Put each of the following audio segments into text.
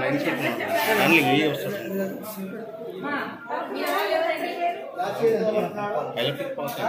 lines పెట్టుకున్నాం handling ఇవి వస్తుంది ఎలక్ట్రిక్ పాస్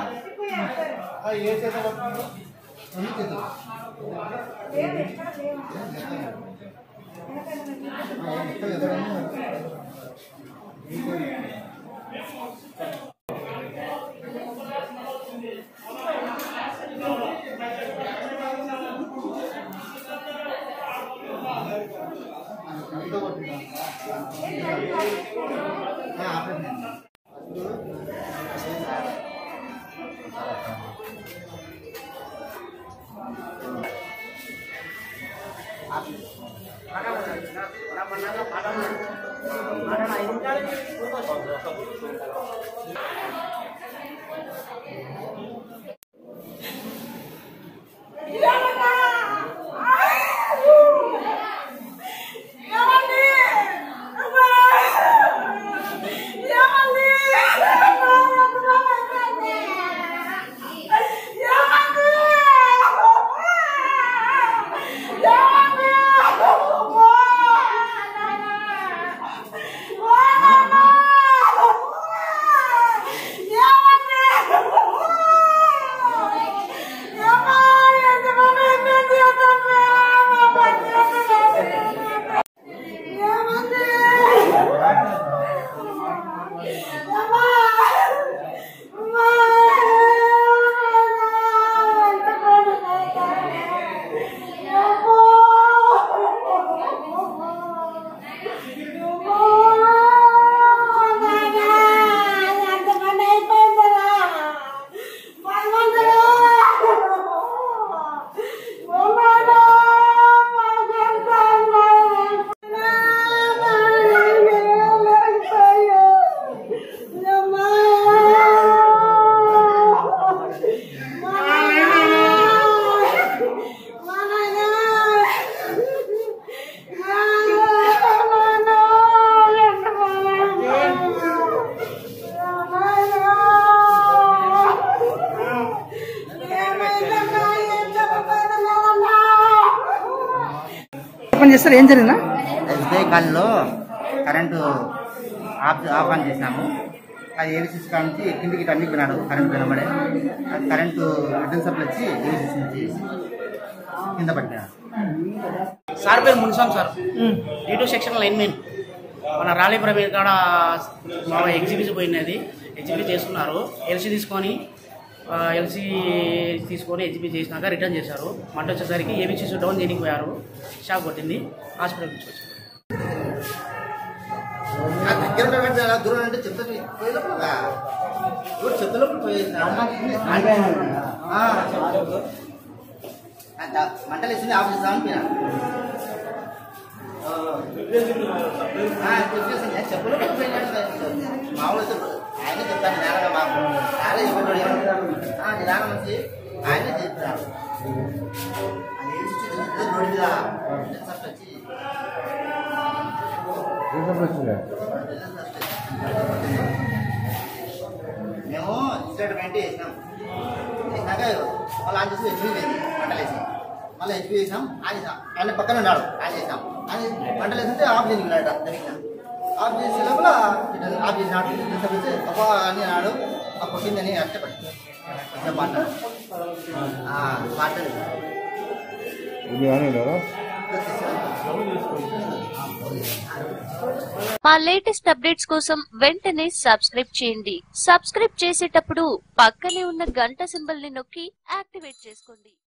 ఓపెన్ చేస్తారు ఏం జరిగిందా ఎస్బీఐ కాలనీలో కరెంటు ఆఫ్ ఆఫ్ ఆన్ చేసినాము అది ఏబిసిస్ కాడ నుంచి కిందికి ఇటు అన్ని పోయినాడు కరెంటు వినబడే అది కరెంటు రిటర్న్ సప్లై వచ్చి ఏబిసిస్ నుంచి కింద పట్టినాడు సార్ పేరు మున్సాం sir D two section line main మన రాలీ ప్రవీణ్ కాడ మా ఎగ్జిబిషన్ పోయినది ఎగ్జిబిట్ చేసుకున్నారు ఎల్సీ తీసుకొని ఎల్సీ తీసుకొని ఎగ్జిబిట్ చేసినాక రిటర్న్ చేశారు మంట వచ్చేసరికి ఏబిసిస్ డౌన్ చేయడానికి పోయారు షాక్ కొట్టింది హాస్పిటల్ తీసుకొచ్చారు ఆ దగ్గర ఉండబట్టి అలా దూరం అంటే చెప్తాను పోయేటప్పుడు ఇప్పుడు చెప్తలోప్పుడు పోయేసిన మంటలు వేసింది ఆఫ్ చేస్తామని పోయినాడు చెప్పులు పోయినాడు మామూలు ఆయన చెప్తాను నిదానంగా మాకు చాలా చెప్పాడు నిదానం వచ్చి ఆయనే చెప్తాడు అది ఏం చూసి రోడ్డు మీద వచ్చి మేము ఇన్స్టెంట్ వెంటనే వేసినాం వేసినాక మళ్ళీ ఆన్ చేసి హెచ్పి వేసి మంటలు వేసి మళ్ళీ హెచ్పి వేసినాం ఆన్ చేసాం ఆయన పక్కన ఉన్నాడు ఆన్ చేసాం ఆన్ చేసి మంటలు వేసింటే ఆఫ్ చేసి వెళ్ళాడు జరిగిన ఆఫ్ చేసే లోపల ఇటు ఆఫ్ చేసినాడు తీసుకొచ్చి అబ్బా అని అన్నాడు ఆ కొట్టిందని అట్టపడి మాట మాట మా లేటెస్ట్ అప్డేట్స్ కోసం వెంటనే సబ్స్క్రైబ్ చేయండి సబ్స్క్రైబ్ చేసేటప్పుడు పక్కనే ఉన్న గంట సింబల్ ని నొక్కి యాక్టివేట్ చేసుకోండి